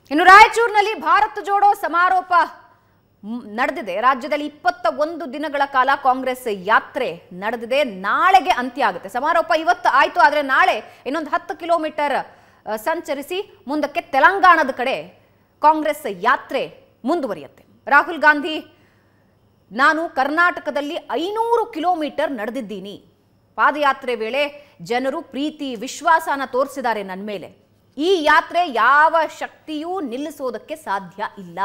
ಇನ್ನು ರಾಯಚೂರಿನಲ್ಲಿ ಭಾರತ್ ಜೋಡೋ ಸಮಾರೋಪ ಮ್, ನಡೆದಿದೆ ರಾಜ್ಯದಲ್ಲಿ ಇಪ್ಪತ್ತ ಒಂದು ದಿನಗಳ ಕಾಲ ಕಾಂಗ್ರೆಸ್ ಯಾತ್ರೆ ನಡೆದಿದೆ ನಾಳೆಗೆ ಅಂತ್ಯ ಆಗುತ್ತೆ ಸಮಾರೋಪ ಇವತ್ತು ಆಯ್ತು ಆದ್ರೆ ನಾಳೆ ಇನ್ನೊಂದು ಹತ್ತು ಕಿಲೋಮೀಟರ್ ಆ, ಸಂಚರಿಸಿ ಮುಂದಕ್ಕೆ ತೆಲಂಗಾಣದ ಕಡೆ ಕಾಂಗ್ರೆಸ್ ಯಾತ್ರೆ ಮುಂದುವರಿಯುತ್ತೆ ರಾಹುಲ್ ಗಾಂಧಿ ನಾನು ಕರ್ನಾಟಕದಲ್ಲಿ ಐನೂರು ಕಿಲೋಮೀಟರ್ ನಡೆದಿದ್ದೀನಿ ಪಾದಯಾತ್ರೆ ವೇಳೆ ಜನರು ಪ್ರೀತಿ ವಿಶ್ವಾಸನ ತೋರಿಸಿದ್ದಾರೆ ನನ್ನ ಮೇಲೆ ಈ ಯಾತ್ರೆ ಯಾವ ಶಕ್ತಿಯೂ ನಿಲ್ಲಿಸೋದಕ್ಕೆ ಸಾಧ್ಯ ಇಲ್ಲ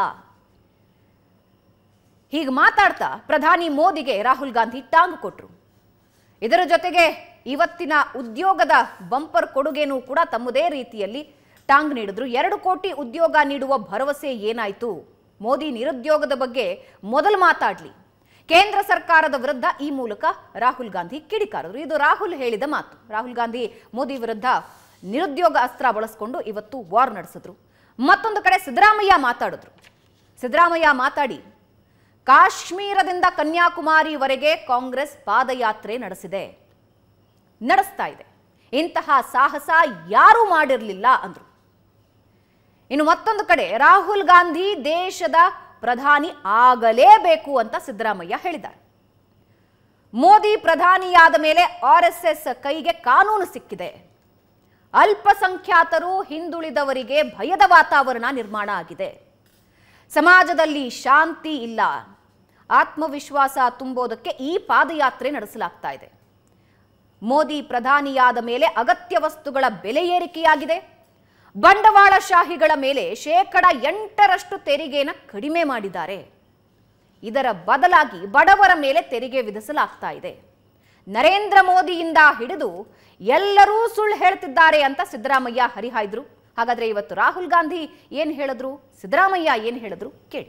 ಹೀಗೆ ಮಾತಾಡ್ತಾ ಪ್ರಧಾನಿ ಮೋದಿಗೆ ರಾಹುಲ್ ಗಾಂಧಿ ಟಾಂಗ್ ಕೊಟ್ರು ಇದರ ಜೊತೆಗೆ ಇವತ್ತಿನ ಉದ್ಯೋಗದ ಬಂಪರ್ ಕೊಡುಗೆನೂ ಕೂಡ ತಮ್ಮದೇ ರೀತಿಯಲ್ಲಿ ಟಾಂಗ್ ನೀಡಿದ್ರು ಎರಡು ಕೋಟಿ ಉದ್ಯೋಗ ನೀಡುವ ಭರವಸೆ ಏನಾಯ್ತು ಮೋದಿ ನಿರುದ್ಯೋಗದ ಬಗ್ಗೆ ಮೊದಲು ಮಾತಾಡ್ಲಿ ಕೇಂದ್ರ ಸರ್ಕಾರದ ವಿರುದ್ಧ ಈ ಮೂಲಕ ರಾಹುಲ್ ಗಾಂಧಿ ಕಿಡಿಕಾರರು ಇದು ರಾಹುಲ್ ಹೇಳಿದ ಮಾತು ರಾಹುಲ್ ಗಾಂಧಿ ಮೋದಿ ವಿರುದ್ಧ ನಿರುದ್ಯೋಗ ಅಸ್ತ್ರ ಬಳಸ್ಕೊಂಡು ಇವತ್ತು ವಾರ್ ನಡೆಸಿದ್ರು ಮತ್ತೊಂದು ಕಡೆ ಸಿದ್ದರಾಮಯ್ಯ ಮಾತಾಡಿದ್ರು ಸಿದ್ದರಾಮಯ್ಯ ಮಾತಾಡಿ ಕಾಶ್ಮೀರದಿಂದ ಕನ್ಯಾಕುಮಾರಿವರೆಗೆ ಕಾಂಗ್ರೆಸ್ ಪಾದಯಾತ್ರೆ ನಡೆಸಿದೆ ನಡೆಸ್ತಾ ಇದೆ ಇಂತಹ ಸಾಹಸ ಯಾರೂ ಮಾಡಿರಲಿಲ್ಲ ಅಂದ್ರು ಇನ್ನು ಮತ್ತೊಂದು ಕಡೆ ರಾಹುಲ್ ಗಾಂಧಿ ದೇಶದ ಪ್ರಧಾನಿ ಆಗಲೇಬೇಕು ಅಂತ ಸಿದ್ದರಾಮಯ್ಯ ಹೇಳಿದ್ದಾರೆ ಮೋದಿ ಪ್ರಧಾನಿಯಾದ ಮೇಲೆ ಆರ್ ಎಸ್ ಎಸ್ ಕೈಗೆ ಕಾನೂನು ಸಿಕ್ಕಿದೆ ಅಲ್ಪಸಂಖ್ಯಾತರು ಹಿಂದುಳಿದವರಿಗೆ ಭಯದ ವಾತಾವರಣ ನಿರ್ಮಾಣ ಆಗಿದೆ ಸಮಾಜದಲ್ಲಿ ಶಾಂತಿ ಇಲ್ಲ ಆತ್ಮವಿಶ್ವಾಸ ತುಂಬೋದಕ್ಕೆ ಈ ಪಾದಯಾತ್ರೆ ನಡೆಸಲಾಗ್ತಾ ಇದೆ ಮೋದಿ ಪ್ರಧಾನಿಯಾದ ಮೇಲೆ ಅಗತ್ಯ ವಸ್ತುಗಳ ಬೆಲೆ ಏರಿಕೆಯಾಗಿದೆ ಬಂಡವಾಳಶಾಹಿಗಳ ಮೇಲೆ ಶೇಕಡ ಎಂಟರಷ್ಟು ತೆರಿಗೆನ ಕಡಿಮೆ ಮಾಡಿದ್ದಾರೆ ಇದರ ಬದಲಾಗಿ ಬಡವರ ಮೇಲೆ ತೆರಿಗೆ ವಿಧಿಸಲಾಗ್ತಾ ಇದೆ ನರೇಂದ್ರ ಮೋದಿಯಿಂದ ಹಿಡಿದು ಎಲ್ಲರೂ ಸುಳ್ಳು ಹೇಳ್ತಿದ್ದಾರೆ ಅಂತ ಸಿದ್ದರಾಮಯ್ಯ ಹರಿಹಾಯ್ದ್ರು ಹಾಗಾದ್ರೆ ಇವತ್ತು ರಾಹುಲ್ ಗಾಂಧಿ ಏನ್ ಹೇಳಿದ್ರು ಸಿದ್ದರಾಮಯ್ಯ ಏನ್ ಹೇಳಿದ್ರು ಕೇಳಿ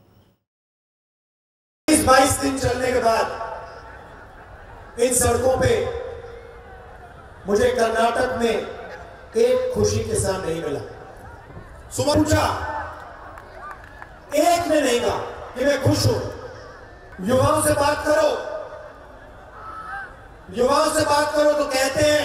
बीस बाईस दिन चलने के बाद इन सड़कों पे मुझे कर्नाटक में एक खुशी किसान नहीं मिला सुबह पूछा एक ने नहीं कहा कि मैं खुश हूं युवाओं से बात करो युवाओं से बात करो तो कहते हैं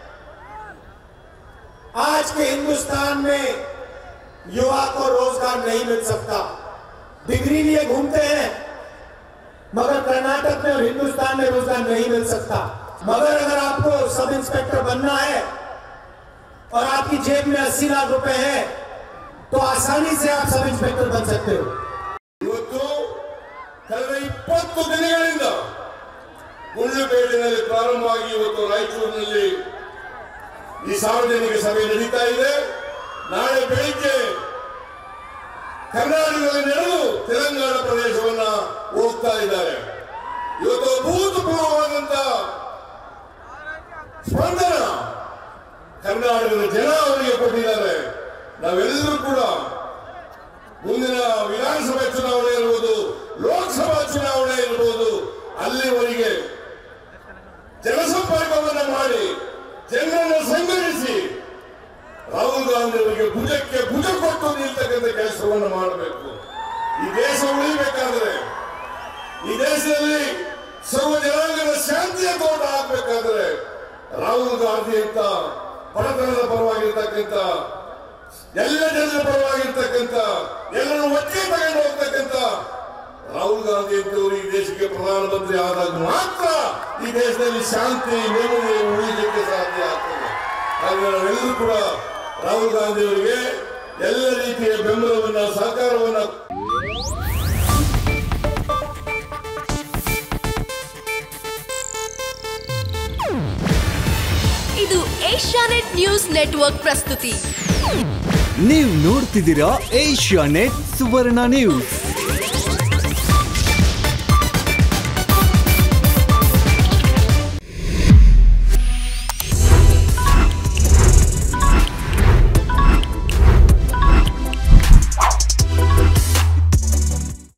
आज के हिंदुस्तान में युवा को रोजगार नहीं मिल सकता डिग्री लिए घूमते हैं मगर कर्नाटक में और हिंदुस्तान में रोजगार नहीं मिल सकता मगर अगर आपको सब इंस्पेक्टर बनना है और आपकी जेब में अस्सी लाख रुपए है तो आसानी से आप सब इंस्पेक्टर बन सकते हो ಇವತ್ತು ಕಳೆದ ಇಪ್ಪತ್ತು ದಿನಗಳಿಂದ ಮುಳ್ಳುಬೇಡಿನಲ್ಲಿ ಪ್ರಾರಂಭವಾಗಿ ಇವತ್ತು ರಾಯಚೂರಿನಲ್ಲಿ ಈ ಸಾರ್ವಜನಿಕ ಸಭೆ ನಡೀತಾ ಇದೆ ನಾಳೆ ಬೆಳಿಗ್ಗೆ ಕರ್ನಾಟಕದಲ್ಲಿ ನಡೆದು ತೆಲಂಗಾಣ ಪ್ರದೇಶವನ್ನ ಹೋಗ್ತಾ ಇದ್ದಾರೆ ಇವತ್ತು ಅಭೂತಪೂರ್ವವಾದಂತ ಸ್ಪಂದನ ಕರ್ನಾಟಕದ ಜನ ಅವರಿಗೆ ಕೊಟ್ಟಿದ್ದಾರೆ ನಾವೆಲ್ಲರೂ ಕೂಡ ಮುಂದಿನ ವಿಧಾನಸಭೆ ಚುನಾವಣೆ ಇರ್ಬೋದು ಲೋಕಸಭಾ ಚುನಾವಣೆ ಇರ್ಬೋದು ಅಲ್ಲಿವರೆಗೆ ಜನಸಂಪರ್ಕವನ್ನು ಮಾಡಿ ಜನರನ್ನು ಸಂಘಟಿಸಿ ರಾಹುಲ್ ಗಾಂಧಿ ಅವರಿಗೆ ಭುಜಕ್ಕೆ ಭುಜ ಕೊಟ್ಟು ನಿಲ್ತಕ್ಕಂಥ ಕೆಲಸವನ್ನು ಮಾಡಬೇಕು ಈ ದೇಶ ಉಳಿಬೇಕಾದ್ರೆ ಈ ದೇಶದಲ್ಲಿ ಸರ್ವ ಜನಾಂಗದ ಶಾಂತಿಯ ತೋಟ ಆಗ್ಬೇಕಾದ್ರೆ ರಾಹುಲ್ ಗಾಂಧಿ ಅಂತ ಬಡತನದ ಪರವಾಗಿರ್ತಕ್ಕಂಥ ಎಲ್ಲ ಜನರ ಪರವಾಗಿರ್ತಕ್ಕಂಥ ಎಲ್ಲರೂ ಒಟ್ಟಿಗೆ ತಗೊಂಡು ಹೋಗ್ತಕ್ಕಂಥ ರಾಹುಲ್ ಗಾಂಧಿ ಅಂತವರು ಈ ದೇಶಕ್ಕೆ ಪ್ರಧಾನಮಂತ್ರಿ ಆದಾಗ ಮಾತ್ರ ಈ ದೇಶದಲ್ಲಿ ಶಾಂತಿ ನೆಮ್ಮದಿ ಉಳಿಲಿಕ್ಕೆ ಸಾಧ್ಯ ಆಗ್ತದೆ ಹಾಗೆ ನಾವೆಲ್ಲರೂ ಕೂಡ ರಾಹುಲ್ ಗಾಂಧಿ ಅವರಿಗೆ ಎಲ್ಲ ರೀತಿಯ ಬೆಂಬಲವನ್ನ ಸಹಕಾರವನ್ನ ಇದು ಏಷ್ಯಾನೆಟ್ ನ್ಯೂಸ್ ನೆಟ್ವರ್ಕ್ ಪ್ರಸ್ತುತಿ ನೀವು ನೋಡ್ತಿದ್ದೀರಾ ಏಷ್ಯಾ ನೆಟ್ ಸುವರ್ಣ ನ್ಯೂಸ್